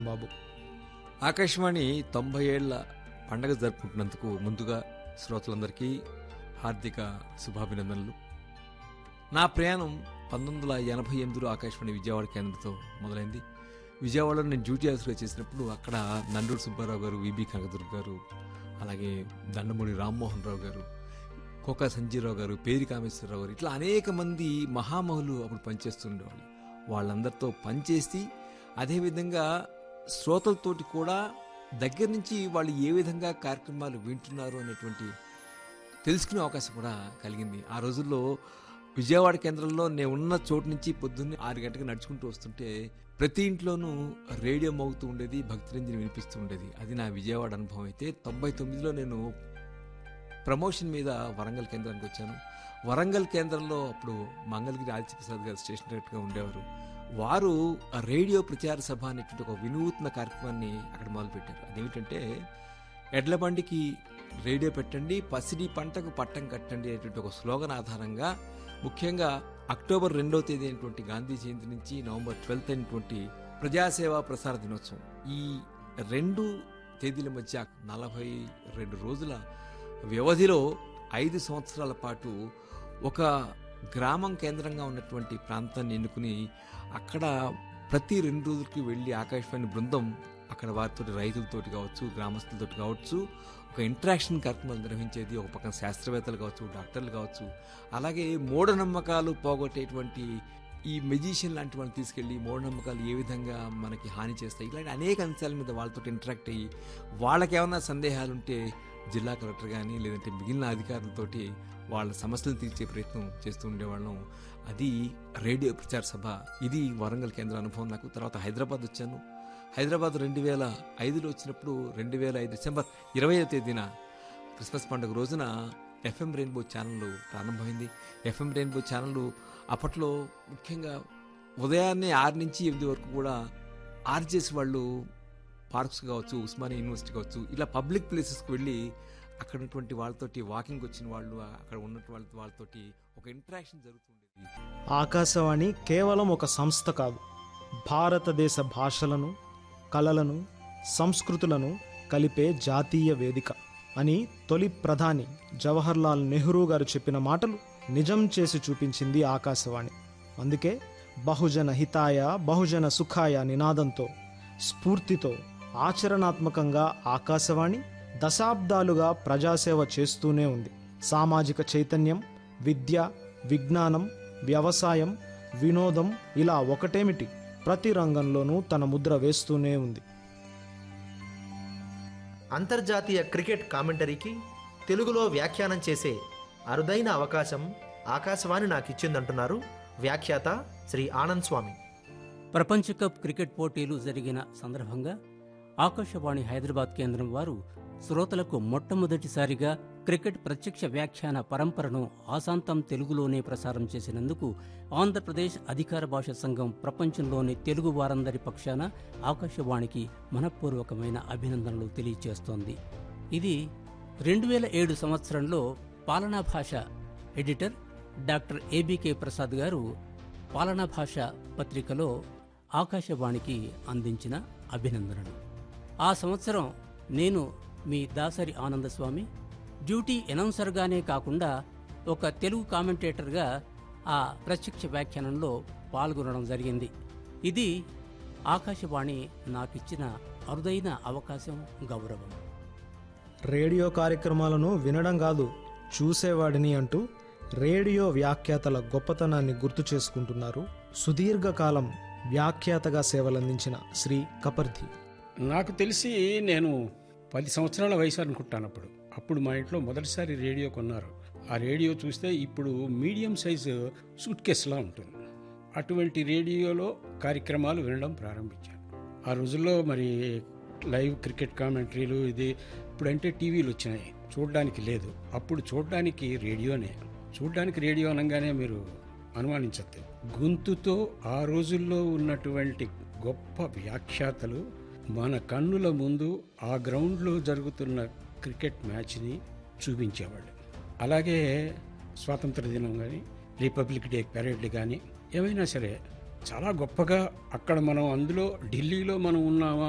బాబు ఆకాశవాణి తొంభై ఏళ్ల పండగ జరుపుకుంటున్నందుకు ముందుగా శ్రోతలందరికీ హార్దిక శుభాభినందనలు నా ప్రయాణం పంతొమ్మిది వందల ఎనభై ఎనిమిదిలో ఆకాశవాణి విజయవాడ కేంద్రంతో మొదలైంది విజయవాడలో నేను డ్యూటీ ఆఫీస్గా చేసినప్పుడు అక్కడ నండూరు సుబ్బారావు గారు విబి కనకదుర్గ గారు అలాగే దండమూడి రామ్మోహన్ రావు గారు కోకా సంజీరావు గారు పేరి కామేశ్వరరావు గారు ఇట్లా అనేక మంది మహామహులు అప్పుడు పనిచేస్తుండేవాళ్ళు వాళ్ళందరితో పనిచేసి అదేవిధంగా శ్రోతలతోటి కూడా దగ్గర నుంచి వాళ్ళు ఏ విధంగా కార్యక్రమాలు వింటున్నారు అనేటువంటి తెలుసుకునే అవకాశం కూడా కలిగింది ఆ రోజుల్లో విజయవాడ కేంద్రంలో నేను ఉన్న చోటు నుంచి పొద్దున్నే ఆరు గంటలకు నడుచుకుంటూ వస్తుంటే ప్రతి ఇంట్లోనూ రేడియో మోగుతూ ఉండేది భక్తిరంజని వినిపిస్తూ ఉండేది అది నా విజయవాడ అనుభవం అయితే తొంభై తొమ్మిదిలో నేను ప్రమోషన్ మీద వరంగల్ కేంద్రానికి వచ్చాను వరంగల్ కేంద్రంలో అప్పుడు మంగళగిరి ఆదిత్యప్రసాద్ గారు స్టేషన్ డైరెక్టర్గా ఉండేవారు వారు ఆ రేడియో ప్రచార సభ అనేటువంటి ఒక వినూత్న కార్యక్రమాన్ని అక్కడ మొదలుపెట్టారు అదేమిటంటే ఎడ్ల బండికి రేడియో పెట్టండి పసిడి పంటకు పట్టం కట్టండి అనేటువంటి ఒక స్లోగన్ ఆధారంగా ముఖ్యంగా అక్టోబర్ రెండవ తేదీ అయినటువంటి గాంధీ జయంతి నుంచి నవంబర్ ట్వెల్త్ అయినటువంటి ప్రజాసేవా ప్రసార దినోత్సవం ఈ రెండు తేదీల మధ్య నలభై రెండు రోజుల వ్యవధిలో ఐదు సంవత్సరాల పాటు ఒక గ్రామం కేంద్రంగా ఉన్నటువంటి ప్రాంతాన్ని ఎన్నుకుని అక్కడ ప్రతి రెండు రోజులకి వెళ్ళి ఆకాశవాణి బృందం అక్కడ వారితో రైతులతోటి కావచ్చు గ్రామస్తులతోటి కావచ్చు ఒక ఇంటరాక్షన్ కార్యక్రమాలు నిర్వహించేది ఒక పక్కన శాస్త్రవేత్తలు కావచ్చు డాక్టర్లు కావచ్చు అలాగే మూఢనమ్మకాలు పోగొట్టేటువంటి ఈ మెజిషియన్ లాంటి వాళ్ళని తీసుకెళ్ళి మూఢనమ్మకాలు ఏ విధంగా మనకి హాని చేస్తాయి ఇలాంటి అనేక అంశాల మీద వాళ్ళతో ఇంటరాక్ట్ అయ్యి వాళ్ళకి ఏమైనా సందేహాలు ఉంటే జిల్లా కలెక్టర్ కానీ లేదంటే మిగిలిన అధికారులతోటి వాళ్ళ సమస్యలు తీర్చే ప్రయత్నం చేస్తూ ఉండేవాళ్ళం అది రేడియో ప్రచార సభ ఇది వరంగల్ కేంద్ర అనుభవం నాకు తర్వాత హైదరాబాద్ వచ్చాను హైదరాబాద్ రెండు వేల ఐదులో వచ్చినప్పుడు రెండు వేల ఐదు డిసెంబర్ ఇరవై తేదీన క్రిస్మస్ పండుగ రోజున ఎఫ్ఎం రెయిన్బో ఛానల్ ప్రారంభమైంది ఎఫ్ఎం రెయిన్బో ఛానల్ అప్పట్లో ముఖ్యంగా ఉదయాన్నే ఆరు నుంచి ఎనిమిది వరకు కూడా ఆర్జేస్ వాళ్ళు పార్క్స్ కావచ్చు ఉస్మానియా యూనివర్సిటీ కావచ్చు ఇలా పబ్లిక్ ప్లేసెస్కి వెళ్ళి అక్కడ ఉన్నటువంటి వాళ్ళతోటి వాకింగ్ వచ్చిన వాళ్ళు అక్కడ ఉన్నటువంటి వాళ్ళ వాళ్ళతోటి ఒక ఇంటరాక్షన్ జరుగుతుండేది ఆకాశవాణి కేవలం ఒక సంస్థ కాదు భారతదేశ భాషలను కళలను సంస్కృతులను కలిపే జాతీయ వేదిక అని తొలి ప్రధాని జవహర్లాల్ నెహ్రూ గారు చెప్పిన మాటలు నిజం చేసి చూపించింది ఆకాశవాణి అందుకే బహుజన హితాయ బహుజన సుఖాయ నినాదంతో స్ఫూర్తితో ఆచరణాత్మకంగా ఆకాశవాణి దశాబ్దాలుగా ప్రజాసేవ చేస్తూనే ఉంది సామాజిక చైతన్యం విద్య విజ్ఞానం వ్యవసాయం వినోదం ఇలా ఒకటేమిటి ప్రతి రంగంలోనూ తన ముద్ర వేస్తూనే ఉంది అంతర్జాతీయ క్రికెట్ కామెంటరీకి తెలుగులో వ్యాఖ్యానం చేసే అరుదైన అవకాశం ఆకాశవాణి నాకు ఇచ్చిందంటున్నారు వ్యాఖ్యాత శ్రీ ఆనంద్ స్వామి ప్రపంచ కప్ క్రికెట్ పోటీలు జరిగిన సందర్భంగా ఆకాశవాణి హైదరాబాద్ కేంద్రం వారు శ్రోతలకు మొట్టమొదటిసారిగా క్రికెట్ ప్రత్యక్ష వ్యాఖ్యాన పరంపరను ఆశాంతం తెలుగులోనే ప్రసారం చేసినందుకు ఆంధ్రప్రదేశ్ అధికార భాష సంఘం ప్రపంచంలోని తెలుగు వారందరి పక్షాన ఆకాశవాణికి మనఃపూర్వకమైన అభినందనలు తెలియజేస్తోంది ఇది రెండు వేల ఏడు సంవత్సరంలో పాలనా భాష ఎడిటర్ డాక్టర్ ఏబికే ప్రసాద్ గారు పాలనా భాష పత్రికలో ఆకాశవాణికి అందించిన అభినందనలు ఆ సంవత్సరం నేను మీ దాసరి ఆనందస్వామి డ్యూటీ అనౌన్సర్గానే కాకుండా ఒక తెలుగు కామెంటేటర్గా ఆ ప్రత్యక్ష వ్యాఖ్యానంలో పాల్గొనడం జరిగింది ఇది ఆకాశవాణి నాకిచ్చిన అరుదైన అవకాశం గౌరవం రేడియో కార్యక్రమాలను వినడం కాదు చూసేవాడిని అంటూ రేడియో వ్యాఖ్యాతల గొప్పతనాన్ని గుర్తు చేసుకుంటున్నారు సుదీర్ఘకాలం వ్యాఖ్యాతగా సేవలందించిన శ్రీ కపర్ధి నాకు తెలిసి నేను పది సంవత్సరాల వయసు అనుకుంటాను అప్పుడు అప్పుడు మా ఇంట్లో మొదటిసారి రేడియో కొన్నారు ఆ రేడియో చూస్తే ఇప్పుడు మీడియం సైజు సూట్ కేసులా ఉంటుంది అటువంటి రేడియోలో కార్యక్రమాలు వినడం ప్రారంభించాను ఆ రోజుల్లో మరి లైవ్ క్రికెట్ కామెంటరీలు ఇది ఇప్పుడంటే టీవీలు వచ్చినాయి చూడడానికి లేదు అప్పుడు చూడడానికి రేడియోనే చూడడానికి రేడియో అనగానే మీరు అనుమానించద్దు గొంతుతో ఆ రోజుల్లో ఉన్నటువంటి గొప్ప వ్యాఖ్యాతలు మన కన్నుల ముందు ఆ గ్రౌండ్లో జరుగుతున్న క్రికెట్ మ్యాచ్ని చూపించేవాళ్ళు అలాగే స్వాతంత్ర దినం కానీ రిపబ్లిక్ డే పెరేడ్ కానీ ఏమైనా సరే చాలా గొప్పగా అక్కడ మనం అందులో ఢిల్లీలో మనం ఉన్నామా